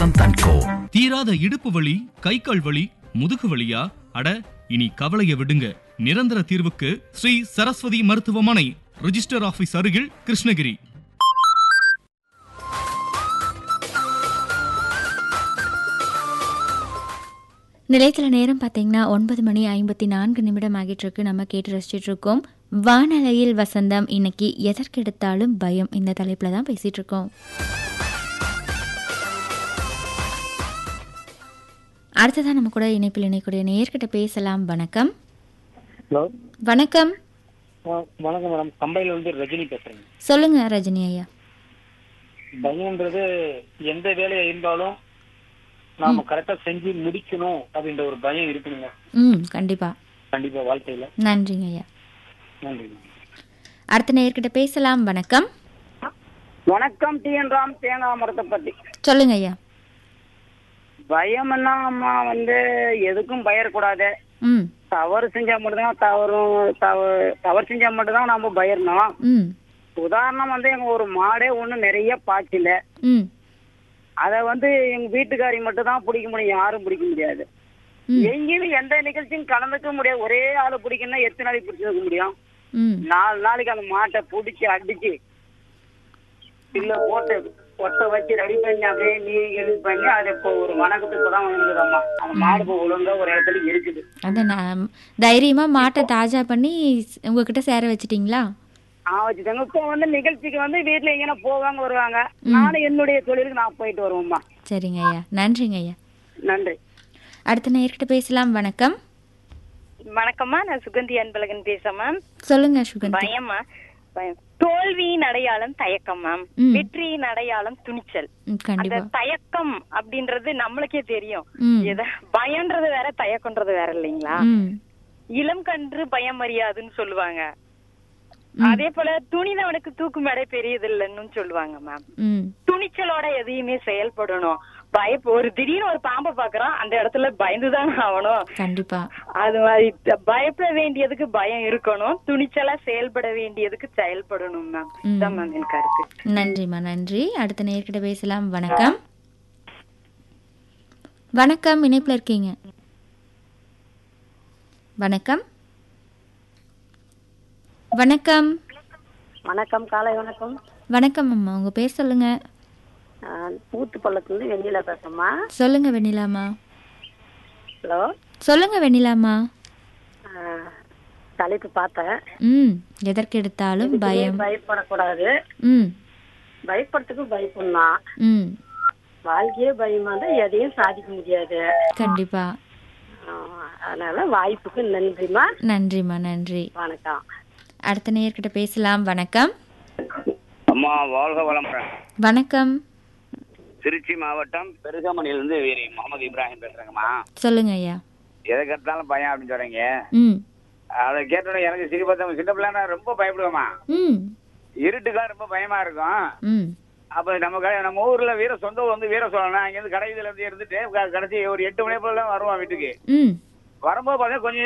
Vasanth and கோ தீராத இடுப்பு வலி கை கால் வலி முதுகு வலியா அட இனி கவலைய விடுங்க நிரந்தர தீர்வுக்கு ஸ்ரீ சரஸ்வதி மருத்துவமனை ரிஜிஸ்டர் ஆபீஸ் அருகில் கிருஷ்ணகிரி நிலையத்தில் நேரம் பார்த்தீங்கன்னா ஒன்பது மணி ஐம்பத்தி நான்கு நிமிடம் ஆகிட்டு இருக்கு நம்ம கேட்டு ரசிச்சிட்டு இருக்கோம் வானலையில் வசந்தம் இன்னைக்கு எதற்கெடுத்தாலும் பயம் இந்த தலைப்பில் தான் பேசிட்டு இருக்கோம் அடுத்ததான் நம்ம கூட இணைப்பில் இணைக்கூடிய நேர்கிட்ட பேசலாம் வணக்கம் ஹலோ வணக்கம் வணக்கம் மேடம் கம்பையில வந்து ரஜினி பேசுறேங்க சொல்லுங்க ரஜினி ஐயா பயம்ன்றது எந்த வேலையா இருந்தாலும் நாம கரெக்டா செஞ்சு முடிக்கணும் அப்படின்ற ஒரு பயம் இருக்குங்க ம் கண்டிப்பா கண்டிப்பா வாழ்க்கையில நன்றிங்க ஐயா நன்றி அடுத்த நேர்கிட்ட பேசலாம் வணக்கம் வணக்கம் டி என் ராம் தேங்காய் மரத்தை பத்தி சொல்லுங்க ஐயா பயம்னா அம்மா வந்து எதுக்கும் பயப்படக்கூடாது ம் தவறு செஞ்சா மட்டும்தான் தவறும் தவறு தவறு செஞ்சா மட்டும்தான் நம்ம பயரணும் ம் உதாரணம் வந்து எங்க ஒரு மாடே ஒண்ணு நிறைய பாய்ச்சல ம் அத வந்து எங்க வீட்டுக்காரி மட்டும் தான் பிடிக்க முடியும் யாரும் பிடிக்க முடியாது ம். எங்கேயும் எந்த நிகழ்ச்சியும் கலந்துக்க முடியாது ஒரே ஆளு பிடிக்கணும்னா எத்தனை நாளைக்கு பிடிச்சிருக்க முடியும் ம் நாலு நாளைக்கு அந்த மாட்டை பிடிச்சி அடிச்சு இல்ல போட்டு ஒட்ட வச்சு ரெடி பண்ணி அப்படியே நீ ரெடி பண்ணி அது இப்போ ஒரு வணக்கத்துக்கு தான் வந்துருதம்மா அந்த மாடு இப்போ ஒழுங்கா ஒரு இடத்துல இருக்குது அதான் நான் தைரியமா மாட்டை தாஜா பண்ணி உங்ககிட்ட சேர வச்சிட்டீங்களா ஆ வச்சுட்டாங்க இப்போ வந்து நிகழ்ச்சிக்கு வந்து வீட்டுல எங்கன்னா போவாங்க வருவாங்க நானும் என்னுடைய தொழிலுக்கு நான் போயிட்டு வருவோம்மா சரிங்க ஐயா நன்றிங்க ஐயா நன்றி அடுத்த நேர்கிட்ட பேசலாம் வணக்கம் வணக்கம்மா நான் சுகந்தி அன்பழகன் பேசுறேன் மேம் சொல்லுங்க சுகந்தி பயமா பயம் தோல்வியின் அடையாளம் தயக்கம் மேம் ம். வெற்றியின் அடையாளம் துணிச்சல் ம், அந்த கண்டிப்பா தயக்கம் அப்படின்றது நம்மளுக்கே தெரியும் ம் எத பயம்ன்றது வேற தயக்கம்ன்றது வேற இல்லைங்களா ம் இளம் கன்று பயம் அறியாதுன்னு சொல்லுவாங்க அதே போல துணிதவனுக்கு தூக்கு மேடை பெரியது இல்லைன்னு சொல்லுவாங்க மேம் ம் துணிச்சலோட எதையுமே செயல்படணும் பய ஒரு திடீர்னு ஒரு பாம்பை பாக்குறான் அந்த இடத்துல பயந்துதான் ஆகணும் கண்டிப்பா அது மாதிரி த- பயப்பட வேண்டியதுக்கு பயம் இருக்கணும் துணிச்சலா செயல்பட வேண்டியதுக்கு செயல்படணும் மேம் ம். இதான் மேம் என் கருத்து நன்றிம்மா நன்றி அடுத்த நேர்கிட்ட பேசலாம் வணக்கம் வணக்கம் இணைப்புல இருக்கீங்க வணக்கம் வணக்கம் வணக்கம் காலை வணக்கம் வணக்கம் அம்மா உங்க பேர் சொல்லுங்க ஊத்து பள்ளத்துலேருந்து வெண்ணிலா பேசுறேம்மா சொல்லுங்க வெண்ணிலாமா ஹலோ சொல்லுங்க வெண்ணிலாமா தலைப்பு பார்த்தேன் ம் எதற்கு எடுத்தாலும் பயம் பயப்படக்கூடாது ம் பயப்படுறதுக்கு பயப்படலாம் ம் வாழ்க்கையே பயமா இருந்தா எதையும் சாதிக்க முடியாது கண்டிப்பா ஆ, அதனால வாய்ப்புக்கு நன்றிம்மா நன்றிம்மா நன்றி வணக்கம் அடுத்த நேர்கிட்ட பேசலாம் வணக்கம் அம்மா வாழ்க வளமுடன் வணக்கம் திருச்சி மாவட்டம் பெருகமணியிலிருந்து வீரி முகமது இப்ராஹிம் பேசுறேங்கம்மா சொல்லுங்க ஐயா எதை கேட்டாலும் பயம் அப்படின்னு சொல்றீங்க ம் அதை கேட்டோன்னே எனக்கு சிரிப்பத்தவங்க சின்ன பிள்ளைனா ரொம்ப பயப்படுவேம்மா ம் இருட்டுக்கெல்லாம் ரொம்ப பயமா இருக்கும் ம் அப்ப நம்ம க- நம்ம ஊர்ல வீர சொந்த ஊர் வந்து வீர சொல்லணும் அங்கிருந்து கடை இதுல இருந்து இருந்துட்டு க- கடைசி ஒரு எட்டு மணி போல தான் வருவான் வீட்டுக்கு ம் வரும்போது பார்த்தா கொஞ்சம்